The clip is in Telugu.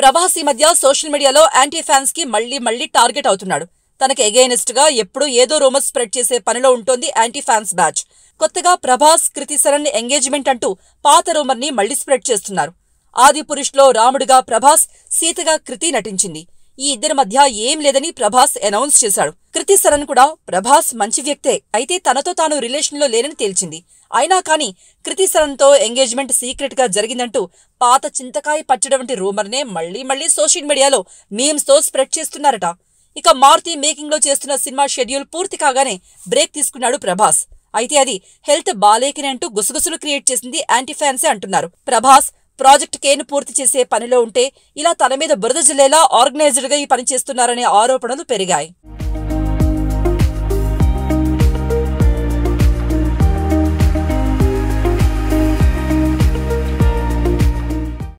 ప్రభాస్ ఈ మధ్య సోషల్ మీడియాలో యాంటీ ఫ్యాన్స్ కి మళ్లీ మళ్లీ టార్గెట్ అవుతున్నాడు తనకి ఎగైనెస్ట్ గా ఎప్పుడు ఏదో రూమర్స్ స్ప్రెడ్ చేసే పనిలో ఉంటోంది యాంటీ ఫ్యాన్స్ బ్యాచ్ కొత్తగా ప్రభాస్ కృతి సరణ్ ఎంగేజ్మెంట్ అంటూ పాత రూమర్ ని మళ్లీ స్ప్రెడ్ చేస్తున్నారు ఆదిపురుష్ లో రాముడిగా ప్రభాస్ సీతగా కృతి నటించింది ఈ ఇద్దరి మధ్య ఏం లేదని ప్రభాస్ అనౌన్స్ చేశాడు కృతి సరణ్ కూడా ప్రభాస్ మంచి వ్యక్తే అయితే తనతో తాను రిలేషన్ లో లేనని తేల్చింది అయినా కానీ కృతి సరణ్ తో ఎంగేజ్మెంట్ సీక్రెట్ గా జరిగిందంటూ పాత చింతకాయ పచ్చడి వంటి రూమర్ నే మళ్లీ మళ్లీ సోషల్ మీడియాలో మీమ్స్ తో స్ప్రెడ్ చేస్తున్నారట ఇక మారుతి మేకింగ్ లో చేస్తున్న సినిమా షెడ్యూల్ పూర్తి కాగానే బ్రేక్ తీసుకున్నాడు ప్రభాస్ అయితే అది హెల్త్ బాలేకని అంటూ గుసగుసలు క్రియేట్ చేసింది యాంటీ ఫ్యాన్సే అంటున్నారు ప్రభాస్ ప్రాజెక్ట్ కేను పూర్తి చేసే పనిలో ఉంటే ఇలా తన మీద బురద జిల్లేలా ఆర్గనైజ్డ్ గా ఈ పని చేస్తున్నారనే ఆరోపణలు పెరిగాయి